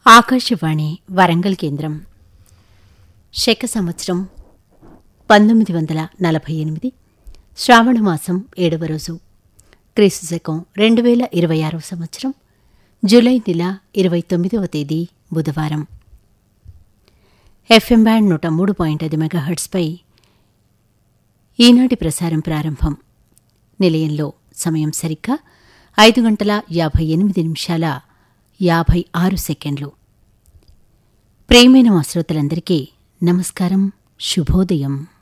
ఆకాశవాణి వరంగల్ కేంద్రం శక సంవత్సరం పంతొమ్మిది వందల నలభై ఎనిమిది శ్రావణ మాసం ఏడవ రోజు క్రీస్తు శకం రెండు వేల ఇరవై ఆరవ సంవత్సరం జూలై నెల ఇరవై తొమ్మిదవ తేదీ బుధవారం ఎఫ్ఎం బ్యాండ్ నూట మూడు పాయింట్ ఐదు మెగాహర్ట్స్పై ఈనాటి ప్రసారం ప్రారంభం నిలయంలో సమయం సరిగ్గా ఐదు గంటల యాభై ఎనిమిది నిమిషాల యాభై ఆరు సెకండ్లు ప్రేమైన మా శ్రోతలందరికీ నమస్కారం శుభోదయం